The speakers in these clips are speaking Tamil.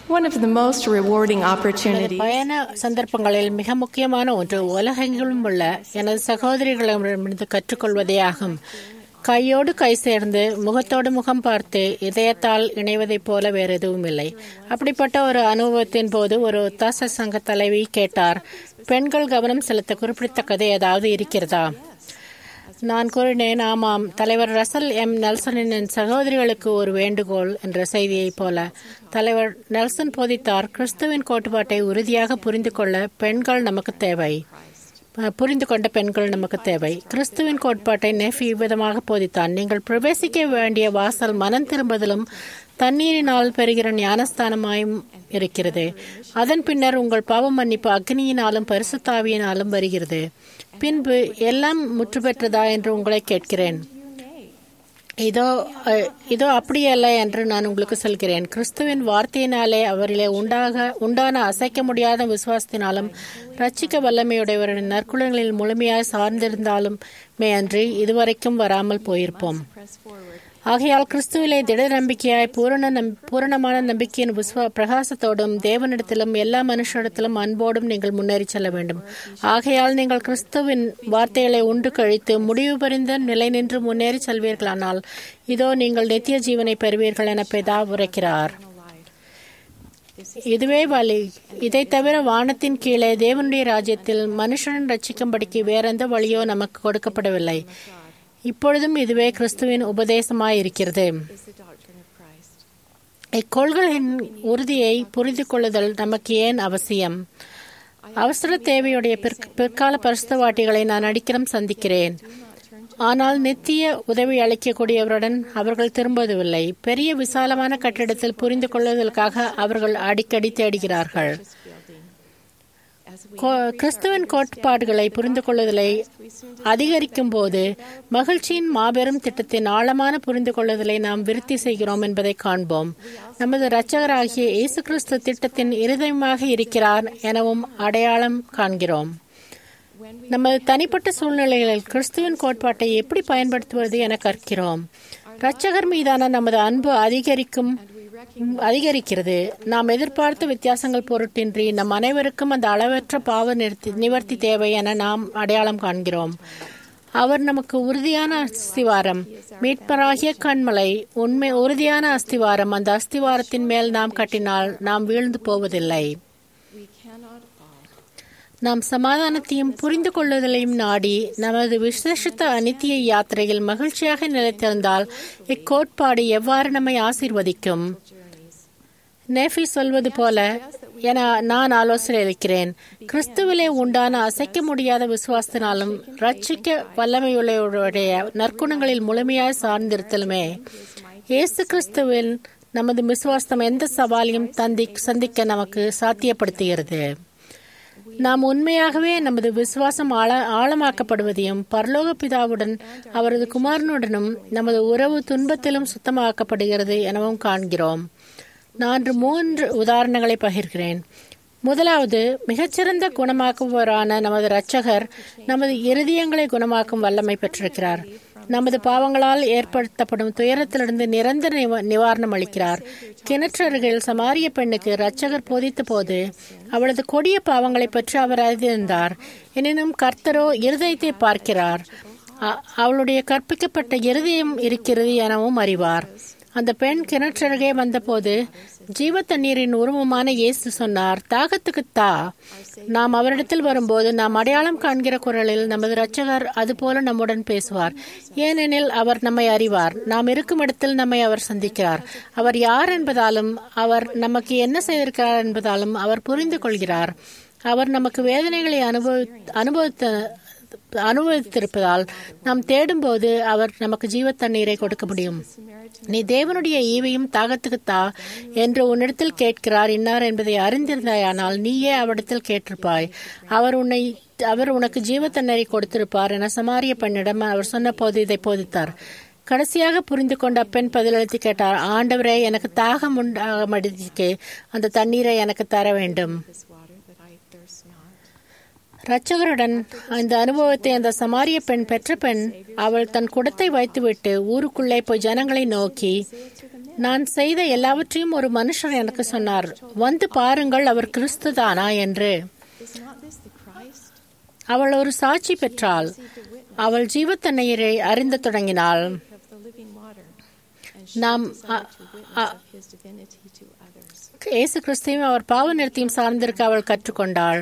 One of the most rewarding எனது opportunities பயண சந்தர்ப்பங்களில் மிக முக்கியமான ஒன்று உலகெங்கிலும் உள்ள எனது சகோதரிகளிடமிருந்து கற்றுக்கொள்வதே ஆகும் கையோடு கை சேர்ந்து முகத்தோடு முகம் பார்த்து இதயத்தால் இணைவதைப் போல வேறு எதுவும் இல்லை அப்படிப்பட்ட ஒரு அனுபவத்தின் போது ஒரு ஒத்தாச சங்க தலைவி கேட்டார் பெண்கள் கவனம் செலுத்த குறிப்பிடத்தக்கது ஏதாவது இருக்கிறதா நான் கூறினேன் ஆமாம் தலைவர் ரசல் எம் நெல்சனின் சகோதரிகளுக்கு ஒரு வேண்டுகோள் என்ற செய்தியைப் போல தலைவர் நெல்சன் போதித்தார் கிறிஸ்துவின் கோட்பாட்டை உறுதியாக புரிந்து கொள்ள பெண்கள் நமக்கு தேவை அஹ், புரிந்து கொண்ட பெண்கள் நமக்கு தேவை கிறிஸ்துவின் கோட்பாட்டை நெஃபி இவ்விதமாக போதித்தான் நீங்கள் பிரவேசிக்க வேண்டிய வாசல் மனம் திரும்புதலும் தண்ணீரினால் பெறுகிற ஞானஸ்தானமாயும் இருக்கிறது அதன் பின்னர் உங்கள் பாவ மன்னிப்பு அக்னியினாலும் பரிசுத்தாவியினாலும் வருகிறது பின்பு எல்லாம் முற்று பெற்றதா என்று உங்களை கேட்கிறேன் இதோ அஹ், இதோ அப்படியல்ல என்று நான் உங்களுக்கு சொல்கிறேன் கிறிஸ்துவின் வார்த்தையினாலே அவரிலே உண்டாக உண்டான அசைக்க முடியாத விசுவாசத்தினாலும் ரட்சிக்க வல்லமையுடையவரின் நற்குணங்களில் முழுமையாய் சார்ந்திருந்தாலும் மே அன்றி இதுவரைக்கும் வராமல் போயிருப்போம் ஆகையால் கிறிஸ்துவிலே திட நம்பிக்கையாய் பூரண நம் பூரணமான நம்பிக்கையின் விஸ்வ பிரகாசத்தோடும் தேவனிடத்திலும் எல்லா மனுஷரிடத்திலும் அன்போடும் நீங்கள் முன்னேறி செல்ல வேண்டும் ஆகையால் நீங்கள் கிறிஸ்துவின் வார்த்தைகளை உண்டு கழித்து முடிவு பறிந்த நிலை நின்று முன்னேறி செல்வீர்களானால் இதோ நீங்கள் நித்திய ஜீவனை பெறுவீர்கள் என பிதா உரைக்கிறார் இதுவே வழி இதை தவிர வானத்தின் கீழே தேவனுடைய ராஜ்யத்தில் மனுஷன் ரட்சிக்கும்படிக்கு வேறெந்த வழியோ நமக்கு கொடுக்கப்படவில்லை இப்பொழுதும் இதுவே கிறிஸ்துவின் உபதேசமாயிருக்கிறது இக்கொள்கையின் உறுதியை புரிந்து கொள்ளுதல் நமக்கு ஏன் அவசியம் அவசர தேவையுடைய பிற்- பிற்கால பரிசுத்தவாட்டிகளை நான் அடிக்கடம் சந்திக்கிறேன் ஆனால் நித்திய உதவி அளிக்கக்கூடியவருடன் அவர்கள் திரும்புவதில்லை பெரிய விசாலமான கட்டிடத்தில் புரிந்து கொள்வதற்காக அவர்கள் அடிக்கடி தேடுகிறார்கள் கோ- கிறிஸ்துவின் கோட்பாடுகளை புரிந்து கொள்ளுதலை அதிகரிக்கும் போது மகிழ்ச்சியின் மாபெரும் திட்டத்தின் ஆழமான புரிந்து கொள்ளுதலை நாம் விருத்தி செய்கிறோம் என்பதை காண்போம் நமது இரட்சகராகிய இயேசு கிறிஸ்து திட்டத்தின் இருதயமாக இருக்கிறார் எனவும் அடையாளம் காண்கிறோம் நமது தனிப்பட்ட சூழ்நிலைகளில் கிறிஸ்துவின் கோட்பாட்டை எப்படி பயன்படுத்துவது என கற்கிறோம் இரட்சகர் மீதான நமது அன்பு அதிகரிக்கும் அதிகரிக்கிறது நாம் எதிர்பார்த்த வித்தியாசங்கள் பொருட்டின்றி நம் அனைவருக்கும் அந்த அளவற்ற பாவ நிறுத்தி நிவர்த்தி தேவை என நாம் அடையாளம் காண்கிறோம் அவர் நமக்கு உறுதியான அஸ்திவாரம் மீட்பராகிய கண்மலை உண்மை உறுதியான அஸ்திவாரம் அந்த அஸ்திவாரத்தின் மேல் நாம் கட்டினால் நாம் வீழ்ந்து போவதில்லை நாம் சமாதானத்தையும் புரிந்து கொள்ளுதலையும் நாடி நமது விசேஷித்த அனித்திய யாத்திரையில் மகிழ்ச்சியாக நிலைத்திருந்தால் இக்கோட்பாடு எவ்வாறு நம்மை ஆசீர்வதிக்கும் நேஃபி சொல்வது போல என நான் ஆலோசனை அளிக்கிறேன் கிறிஸ்துவிலே உண்டான அசைக்க முடியாத விசுவாசத்தினாலும் ரட்சிக்க வல்லமையுள்ளவருடைய நற்குணங்களில் முழுமையாய் சார்ந்திருத்தலுமே இயேசு கிறிஸ்துவில் நமது விசுவாசம் எந்த சவாலையும் தந்தி சந்திக்க நமக்கு சாத்தியப்படுத்துகிறது நாம் உண்மையாகவே நமது விசுவாசம் ஆழ ஆழமாக்கப்படுவதையும் பரலோக பிதாவுடன் அவரது குமாரனுடனும் நமது உறவு துன்பத்திலும் சுத்தமாக்கப்படுகிறது எனவும் காண்கிறோம் நான் மூன்று உதாரணங்களை பகிர்கிறேன் முதலாவது மிகச்சிறந்த குணமாக்குபவரான நமது இரட்சகர் நமது இருதயங்களை குணமாக்கும் வல்லமை பெற்றிருக்கிறார் நமது பாவங்களால் ஏற்படுத்தப்படும் துயரத்திலிருந்து நிரந்தர நிவ- நிவாரணம் அளிக்கிறார் கிணற்றருகில் சமாரிய பெண்ணுக்கு இரட்சகர் போதித்த போது அவளது கொடிய பாவங்களை பற்றி அவர் அறிந்திருந்தார் எனினும் கர்த்தரோ இருதயத்தை பார்க்கிறார் அ- அவளுடைய கற்பிக்கப்பட்ட இருதயம் இருக்கிறது எனவும் அறிவார் அந்த பெண் கிணற்றருகே வந்தபோது ஜீவ தண்ணீரின் உருவமான இயேசு சொன்னார் தாகத்துக்கு தா நாம் அவரிடத்தில் வரும்போது நாம் அடையாளம் காண்கிற குரலில் நமது இரட்சகர் அதுபோல நம்முடன் பேசுவார் ஏனெனில் அவர் நம்மை அறிவார் நாம் இருக்கும் இடத்தில் நம்மை அவர் சந்திக்கிறார் அவர் யார் என்பதாலும் அவர் நமக்கு என்ன செய்திருக்கிறார் என்பதாலும் அவர் புரிந்து கொள்கிறார் அவர் நமக்கு வேதனைகளை அனுபவி அனுபவித்த அனுபவித்திருப்பதால் நாம் தேடும்போது அவர் நமக்கு ஜீவ தண்ணீரை கொடுக்க முடியும் நீ தேவனுடைய ஈவையும் தாகத்துக்கு தா என்று உன்னிடத்தில் கேட்கிறார் இன்னார் என்பதை அறிந்திருந்தாயானால் நீயே அவரிடத்தில் கேட்டிருப்பாய் அவர் உன்னை அவர் உனக்கு ஜீவ தண்ணீரை கொடுத்திருப்பார் என சமாரிய பெண்ணிடம் அவர் சொன்னபோது இதை போதித்தார் கடைசியாக புரிந்து கொண்ட அப்பெண் பதிலளித்து கேட்டார் ஆண்டவரே எனக்கு தாகம் உண்டாக அந்த தண்ணீரை எனக்கு தர வேண்டும் இரட்சகருடன் அந்த அனுபவத்தை அந்த சமாரிய பெண் பெற்ற பெண் அவள் தன் குடத்தை வைத்துவிட்டு ஊருக்குள்ளே போய் ஜனங்களை நோக்கி நான் செய்த எல்லாவற்றையும் ஒரு மனுஷர் எனக்கு சொன்னார் வந்து பாருங்கள் அவர் கிறிஸ்துதானா என்று Is not this the Christ? அவள் ஒரு சாட்சி பெற்றாள் அவள் ஜீவத்தண்ணீரை அறிந்து தொடங்கினாள் of the living water, and she நாம் desired a- to witness a- of his divinity to others. இயேசு கிறிஸ்துவையும் அவர் பாவ நிறுத்தியும் சார்ந்திருக்க அவள் கற்றுக்கொண்டாள்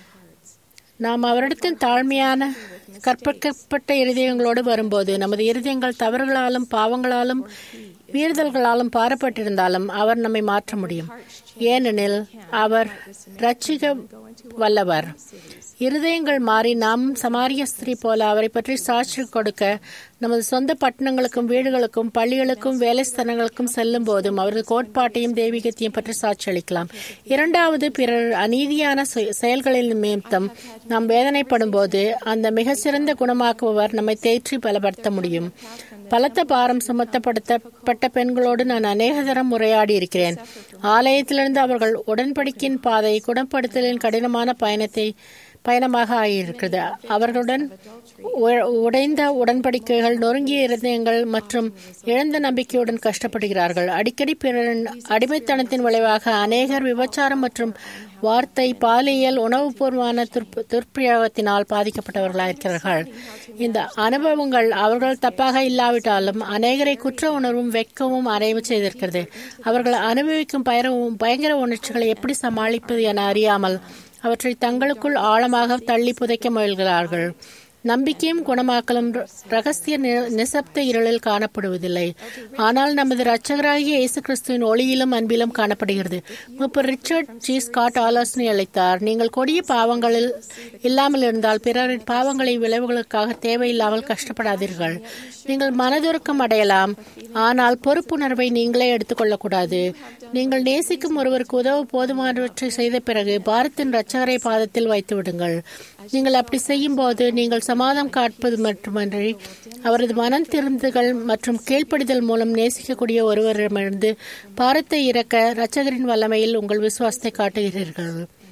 நாம் அவரிடத்தின் தாழ்மையான கற்பிக்கப்பட்ட இருதயங்களோடு வரும்போது நமது இருதயங்கள் தவறுகளாலும் பாவங்களாலும் மீறுதல்களாலும் பாரப்பட்டிருந்தாலும் அவர் நம்மை மாற்ற முடியும் ஏனெனில் அவர் ரட்சிக்க வல்லவர் இருதயங்கள் மாறி நாம் சமாரிய ஸ்திரீ போல அவரை பற்றி சாட்சி கொடுக்க நமது சொந்த பட்டணங்களுக்கும் வீடுகளுக்கும் பள்ளிகளுக்கும் வேலை ஸ்தலங்களுக்கும் செல்லும் போதும் அவரது கோட்பாட்டையும் தெய்வீகத்தையும் பற்றி சாட்சி அளிக்கலாம் இரண்டாவது பிறர் அநீதியான செ- செயல்களின் நிமித்தம் நாம் வேதனைப்படும் போது அந்த மிக சிறந்த குணமாக்குபவர் நம்மை தேற்றி பலப்படுத்த முடியும் பலத்த பாரம் சுமத்தப்படுத்தப்பட்ட பெண்களோடு நான் அநேக தரம் உரையாடி இருக்கிறேன் ஆலயத்திலிருந்து அவர்கள் உடன்படிக்கையின் பாதை குணப்படுத்தலின் கடினமான பயணத்தை பயணமாக ஆகியிருக்கிறது அவர்களுடன் உ- உடைந்த உடன்படிக்கைகள் நொறுங்கிய இருதயங்கள் மற்றும் இழந்த நம்பிக்கையுடன் கஷ்டப்படுகிறார்கள் அடிக்கடி பிறரின் அடிமைத்தனத்தின் விளைவாக அநேகர் விபச்சாரம் மற்றும் வார்த்தை பாலியல் உணவுபூர்வமான துர்ப் துர்ப்பிரயோகத்தினால் பாதிக்கப்பட்டவர்களாயிருக்கிறார்கள் இந்த அனுபவங்கள் அவர்கள் தப்பாக இல்லாவிட்டாலும் அநேகரை குற்ற உணர்வும் வெட்கவும் அறைவு செய்திருக்கிறது அவர்கள் அனுபவிக்கும் பயரவும் பயங்கர உணர்ச்சிகளை எப்படி சமாளிப்பது என அறியாமல் அவற்றை தங்களுக்குள் ஆழமாக தள்ளி புதைக்க முயல்கிறார்கள் நம்பிக்கையும் குணமாக்கலும் ர- ரகசிய நி- நிசப்த இருளில் காணப்படுவதில்லை ஆனால் நமது இரட்சகராகிய இயேசு கிறிஸ்துவின் ஒளியிலும் அன்பிலும் காணப்படுகிறது முப்ப ரிச்சர்ட் ஜி ஸ்காட் ஆலோசனை அளித்தார் நீங்கள் கொடிய பாவங்களில் இல்லாமல் இருந்தால் பிறரின் பாவங்களை விளைவுகளுக்காக தேவையில்லாமல் கஷ்டப்படாதீர்கள் நீங்கள் மனதுருக்கம் அடையலாம் ஆனால் பொறுப்புணர்வை நீங்களே எடுத்துக்கொள்ளக்கூடாது நீங்கள் நேசிக்கும் ஒருவருக்கு உதவ போதுமானவற்றை செய்த பிறகு பாரத்தின் இரட்சகரை பாதத்தில் வைத்து விடுங்கள் நீங்கள் அப்படி செய்யும் போது நீங்கள் சமாதம் காட்பது மட்டுமன்றி அவரது மனம் திருந்துகள் மற்றும் கீழ்ப்படிதல் மூலம் நேசிக்கக்கூடிய ஒருவரிடமிருந்து பாரத்தை இறக்க இரட்சகரின் வல்லமையில் உங்கள் விசுவாசத்தை காட்டுகிறீர்கள்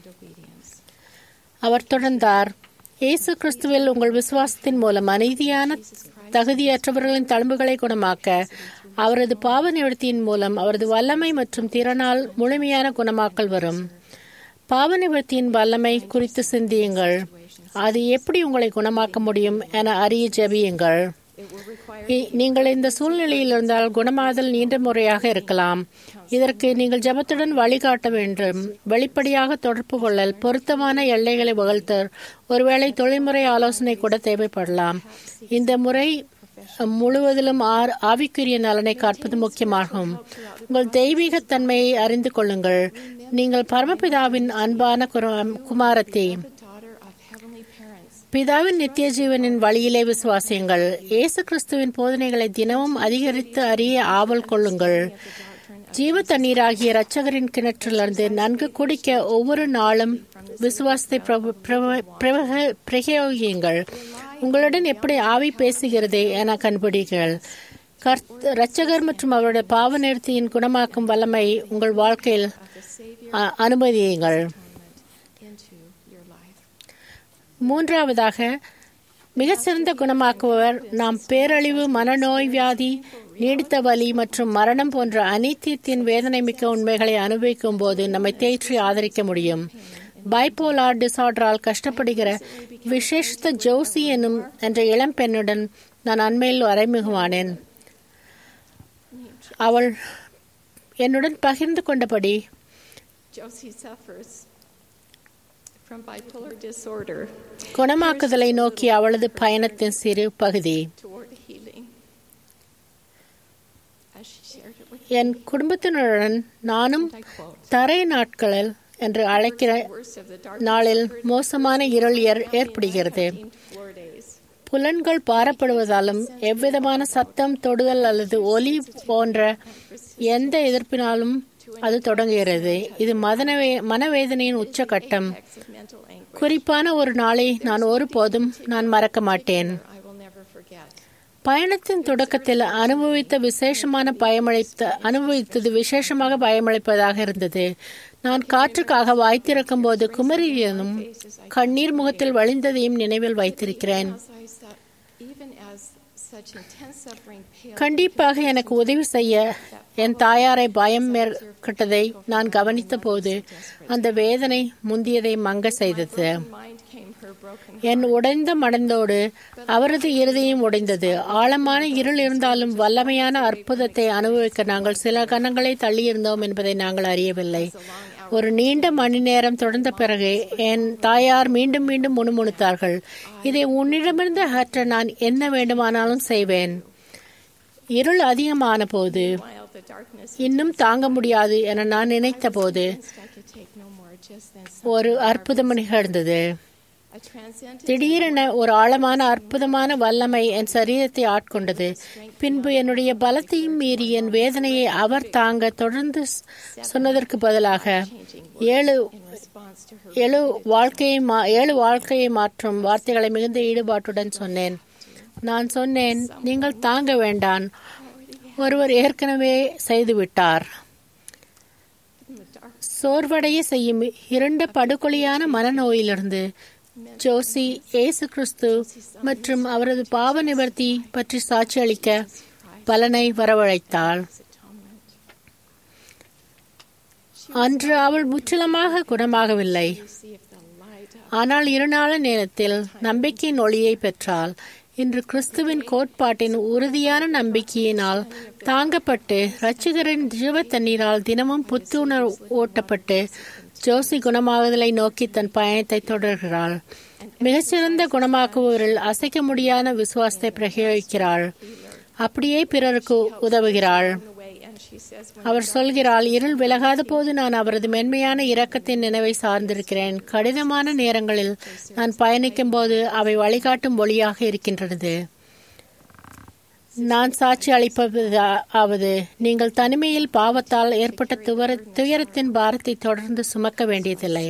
அவர் தொடர்ந்தார் இயேசு கிறிஸ்துவில் உங்கள் விசுவாசத்தின் மூலம் அநீதியான தகுதியற்றவர்களின் தழும்புகளை குணமாக்க அவரது பாவ நிவர்த்தியின் மூலம் அவரது வல்லமை மற்றும் திறனால் முழுமையான குணமாக்கல் வரும் பாவ நிவர்த்தியின் வல்லமை குறித்து சிந்தியுங்கள் அது எப்படி உங்களை குணமாக்க முடியும் என அறிய ஜெபியுங்கள் இ- நீங்கள் இந்த சூழ்நிலையில் இருந்தால் குணமாதல் நீண்ட முறையாக இருக்கலாம் இதற்கு நீங்கள் ஜெபத்துடன் வழிகாட்ட வேண்டும் வெளிப்படையாக தொடர்பு கொள்ளல் பொருத்தமான எல்லைகளை வகுத்தல் ஒருவேளை தொழில்முறை ஆலோசனை கூட தேவைப்படலாம் இந்த முறை முழுவதிலும் ஆர்- ஆவிக்குரிய நலனை காப்பது முக்கியமாகும் உங்கள் தெய்வீக தன்மையை அறிந்து கொள்ளுங்கள் நீங்கள் பரமபிதாவின் அன்பான குர- குமாரத்தி daughter of heavenly parents. பிதாவின் நித்திய ஜீவனின் வழியிலே விசுவாசியுங்கள் இயேசு கிறிஸ்துவின் போதனைகளை தினமும் அதிகரித்து அறிய ஆவல் கொள்ளுங்கள் ஜீவ தண்ணீராகிய இரட்சகரின் கிணற்றிலிருந்து நன்கு குடிக்க ஒவ்வொரு நாளும் விசுவாசத்தை பிரப- பிரப- பிரபக- பிரயோகியுங்கள் உங்களுடன் எப்படி ஆவி பேசுகிறது என கண்டுபிடிங்கள் கர்த் இரட்சகர் மற்றும் அவருடைய பாவ நிறுத்தியின் குணமாக்கும் வல்லமை உங்கள் வாழ்க்கையில் அ- அனுமதியுங்கள் into your life. மூன்றாவதாக மிகச்சிறந்த குணமாக்குபவர் நாம் பேரழிவு மனநோய் வியாதி நீடித்த வலி மற்றும் மரணம் போன்ற அநீத்தியத்தின் வேதனை மிக்க உண்மைகளை அனுபவிக்கும் போது நம்மை தேற்றி ஆதரிக்க முடியும் பைபோலார் டிசார்டரால் கஷ்டப்படுகிற விசேஷித்த ஜோசி என்னும் என்ற இளம் பெண்ணுடன் நான் அண்மையில் அறிமுகமானேன் அவள் என்னுடன் பகிர்ந்து கொண்டபடி Josie suffers from bipolar disorder குணமாக்குதலை நோக்கி அவளது பயணத்தின் சிறு பகுதி toward healing. As she shared it with என் குடும்பத்தினருடன் நானும் I quote, தரை நாட்களில் என்று அழைக்கிற worst of the நாளில் darkness மோசமான இருள் ஏற்- ஏற்படுகிறது deemed floor days. புலன்கள் பாரப்படுவதாலும் எவ்விதமான சத்தம் தொடுதல் அல்லது ஒலி போன்ற எந்த எதிர்ப்பினாலும் அது தொடங்குகிறது இது மதனவே மனவேதனையின் உச்சகட்டம் Acts of mental anguish குறிப்பான ஒரு நாளை நான் ஒருபோதும் நான் மறக்க மாட்டேன் I will never forget. பயணத்தின் தொடக்கத்தில் அனுபவித்த விசேஷமான பயமளித்த அனுபவித்தது விசேஷமாக பயமளிப்பதாக இருந்தது நான் காற்றுக்காக வாய்த்திருக்கும் போது குமரியனும் கண்ணீர் முகத்தில் வழிந்ததையும் நினைவில் வைத்திருக்கிறேன் As I sat, even as such intense suffering paled கண்டிப்பாக எனக்கு உதவி செய்ய என் தாயாரை பயம் மேற்கொண்டதை நான் கவனித்த போது அந்த வேதனை முந்தியதை மங்க செய்தது in mind came her broken என் உடைந்த மடந்தோடு அவரது இருதயம் உடைந்தது ஆழமான இருள் இருந்தாலும் வல்லமையான அற்புதத்தை அனுபவிக்க நாங்கள் சில கணங்களை தள்ளியிருந்தோம் என்பதை நாங்கள் அறியவில்லை ஒரு நீண்ட மணி நேரம் தொடர்ந்த பிறகு என் தாயார் மீண்டும் மீண்டும் முணுமுணுத்தார்கள் இதை உன்னிடமிருந்து அகற்ற நான் என்ன வேண்டுமானாலும் செய்வேன் இருள் அதிகமான போது while the darkness இன்னும் தாங்க முடியாது என நான் நினைத்த போது sensed I could take no more just then ஒரு அற்புதம் நிகழ்ந்தது a transcendent திடீரென ஒரு ஆழமான அற்புதமான வல்லமை என் சரீரத்தை ஆட்கொண்டது பின்பு என்னுடைய பலத்தையும் மீறி என் வேதனையை அவர் தாங்க தொடர்ந்து ஸ்- சொன்னதற்கு பதிலாக ஏழு in response to her ஏழு வாழ்க்கையை மா- ஏழு வாழ்க்கையை மாற்றும் வார்த்தைகளை மிகுந்த ஈடுபாட்டுடன் சொன்னேன் நான் சொன்னேன் நீங்கள் தாங்க வேண்டாம் ஒருவர் ஏற்கனவே செய்துவிட்டார் in the dark சோர்வடைய செய்யும் இரண்டு படுகொலியான மனநோயிலிருந்து ஜோசி இயேசு கிறிஸ்து மற்றும் அவரது பாவ நிவர்த்தி பற்றி சாட்சியளிக்க பலனை வரவழைத்தாள் atonement. அன்று அவள் முற்றிலுமாக குணமாகவில்லை Received the light of ஆனால் இருநாள நேரத்தில் நம்பிக்கையின் ஒளியை பெற்றாள் இன்று கிறிஸ்துவின் கோட்பாட்டின் உறுதியான நம்பிக்கையினால் தாங்கப்பட்டு இரட்சகரின் ஜீவ தண்ணீரால் தினமும் புத்துணர் ஓட்டப்பட்டு ஜோசி குணமாகுதலை நோக்கி தன் பயணத்தை தொடர்கிறாள் மிகச்சிறந்த குணமாக்குபவரில் அசைக்க முடியாத விசுவாசத்தை பிரயோகிக்கிறாள் அப்படியே பிறருக்கு உதவுகிறாள் the way, and she says, when அவர் சொல்கிறாள் இருள் விலகாத போது நான் அவரது மென்மையான இரக்கத்தின் நினைவை சார்ந்திருக்கிறேன் கடினமான நேரங்களில் நான் பயணிக்கும் போது அவை வழிகாட்டும் ஒளியாக இருக்கின்றது நான் சாட்சி அளிப்பதாவது நீங்கள் தனிமையில் பாவத்தால் ஏற்பட்ட துவர துயரத்தின் பாரத்தை தொடர்ந்து சுமக்க வேண்டியதில்லை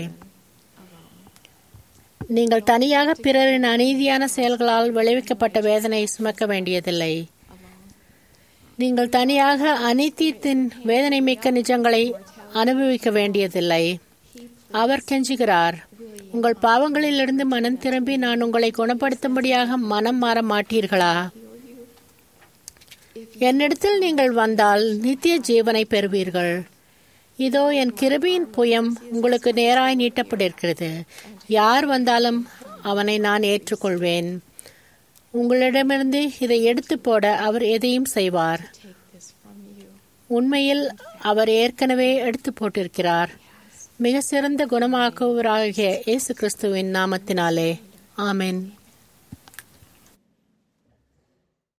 நீங்கள் தனியாக பிறரின் அநீதியான செயல்களால் விளைவிக்கப்பட்ட வேதனையை சுமக்க வேண்டியதில்லை நீங்கள் தனியாக அநீதியத்தின் வேதனை மிக்க நிஜங்களை அனுபவிக்க வேண்டியதில்லை அவர் கெஞ்சுகிறார் உங்கள் பாவங்களிலிருந்து மனம் திரும்பி நான் உங்களை குணப்படுத்தும்படியாக மனம் மாற மாட்டீர்களா என்னிடத்தில் நீங்கள் வந்தால் நித்திய ஜீவனை பெறுவீர்கள் இதோ என் கிருபையின் புயம் உங்களுக்கு நேராய் நீட்டப்பட்டிருக்கிறது யார் வந்தாலும் அவனை நான் ஏற்றுக்கொள்வேன் உங்களிடமிருந்து இதை எடுத்து போட அவர் எதையும் செய்வார் take this from you. உண்மையில் அவர் ஏற்கனவே எடுத்து போட்டிருக்கிறார் மிக சிறந்த குணமாக்குவராகிய இயேசு கிறிஸ்துவின் நாமத்தினாலே ஆமென்